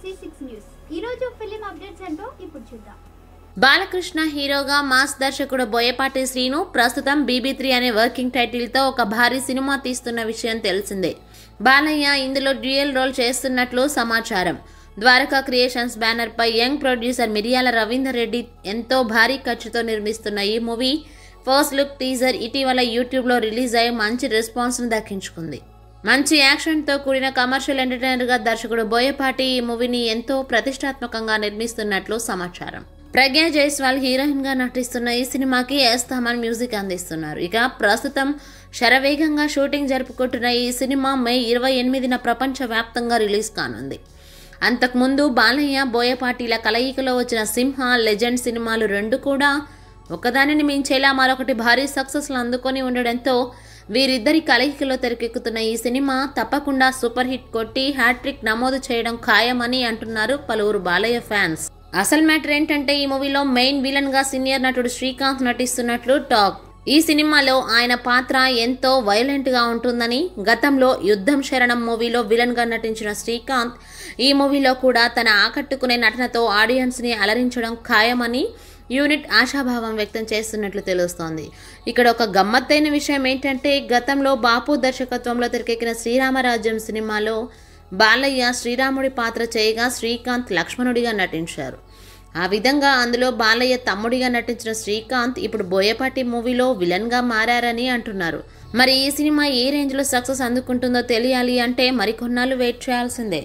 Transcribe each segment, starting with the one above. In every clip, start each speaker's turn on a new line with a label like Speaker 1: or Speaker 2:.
Speaker 1: C six news ఈ రోజు film updates ఏంటో ఇప్పుడు చూద్దాం
Speaker 2: బాలకృష్ణ హీరోగా మాస్ దర్శకుడు బోయపాటి శ్రీను ప్రస్తుతం బీబీ త్రీ అనే వర్కింగ్ టైటిల్తో ఒక భారీ సినిమా తీస్తున్న విషయం తెలిసిందే బాలయ్య ఇందులో డ్యూయల్ రోల్ చేస్తున్నట్లు సమాచారం ద్వారకా క్రియేషన్స్ బ్యానర్పై యంగ్ ప్రొడ్యూసర్ మిరియాల రవీందర్ రెడ్డి ఎంతో భారీ ఖర్చుతో నిర్మిస్తున్న ఈ మూవీ ఫస్ట్ లుక్ టీజర్ ఇటీవల యూట్యూబ్లో రిలీజ్ అయి మంచి రెస్పాన్స్ను దక్కించుకుంది మంచి యాక్షన్తో కూడిన కమర్షియల్ ఎంటర్టైనర్గా దర్శకుడు బోయపాటి ఈ మూవీని ఎంతో ప్రతిష్టాత్మకంగా నిర్మిస్తున్నట్లు సమాచారం ప్రజ్ఞా జైస్వాల్ హీరోయిన్ గా నటిస్తున్న ఈ సినిమాకి ఎస్ తమన్ మ్యూజిక్ అందిస్తున్నారు ఇక ప్రస్తుతం శరవేగంగా షూటింగ్ జరుపుకుంటున్న ఈ సినిమా మే ఇరవై ఎనిమిదిన ప్రపంచవ్యాప్తంగా రిలీజ్ కానుంది అంతకుముందు బాలయ్య బోయపాటిల కలయికలో వచ్చిన సింహ లెజెండ్ సినిమాలు రెండు కూడా ఒకదానిని మించేలా మరొకటి భారీ సక్సెస్లు అందుకొని ఉండడంతో వీరిద్దరి కలయికలో తెరకెక్కుతున్న ఈ సినిమా తప్పకుండా సూపర్ హిట్ కొట్టి హ్యాట్రిక్ నమోదు చేయడం ఖాయమని అంటున్నారు పలువురు బాలయ్య ఫ్యాన్స్ అసలు మ్యాటర్ ఏంటంటే ఈ మూవీలో మెయిన్ విలన్ గా సీనియర్ నటుడు శ్రీకాంత్ నటిస్తున్నట్లు టాక్ ఈ సినిమాలో ఆయన పాత్ర ఎంతో వైలెంట్ గా ఉంటుందని గతంలో యుద్ధం శరణం మూవీలో విలన్ గా నటించిన శ్రీకాంత్ ఈ మూవీలో కూడా తన ఆకట్టుకునే నటనతో ఆడియన్స్ ని అలరించడం ఖాయమని యూనిట్ ఆశాభావం వ్యక్తం చేస్తున్నట్లు తెలుస్తోంది ఇక్కడ ఒక గమ్మత్తైన విషయం ఏంటంటే గతంలో బాపు దర్శకత్వంలో తెరకెక్కిన శ్రీరామరాజ్యం సినిమాలో బాలయ్య శ్రీరాముడి పాత్ర చేయగా శ్రీకాంత్ లక్ష్మణుడిగా నటించారు ఆ విధంగా అందులో బాలయ్య తమ్ముడిగా నటించిన శ్రీకాంత్ ఇప్పుడు బోయపాటి మూవీలో విలన్గా మారారని అంటున్నారు మరి ఈ సినిమా ఏ రేంజ్లో సక్సెస్ అందుకుంటుందో తెలియాలి అంటే మరికొన్నాళ్ళు వెయిట్ చేయాల్సిందే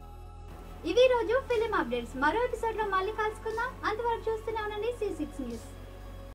Speaker 1: ఇవి ఈ రోజు ఫిలిం అప్డేట్స్ మరో ఎపిసోడ్ లో మళ్ళీ కలుసుకుందాం అంతవరకు చూస్తూనే ఉండండి సి సిక్స్ న్యూస్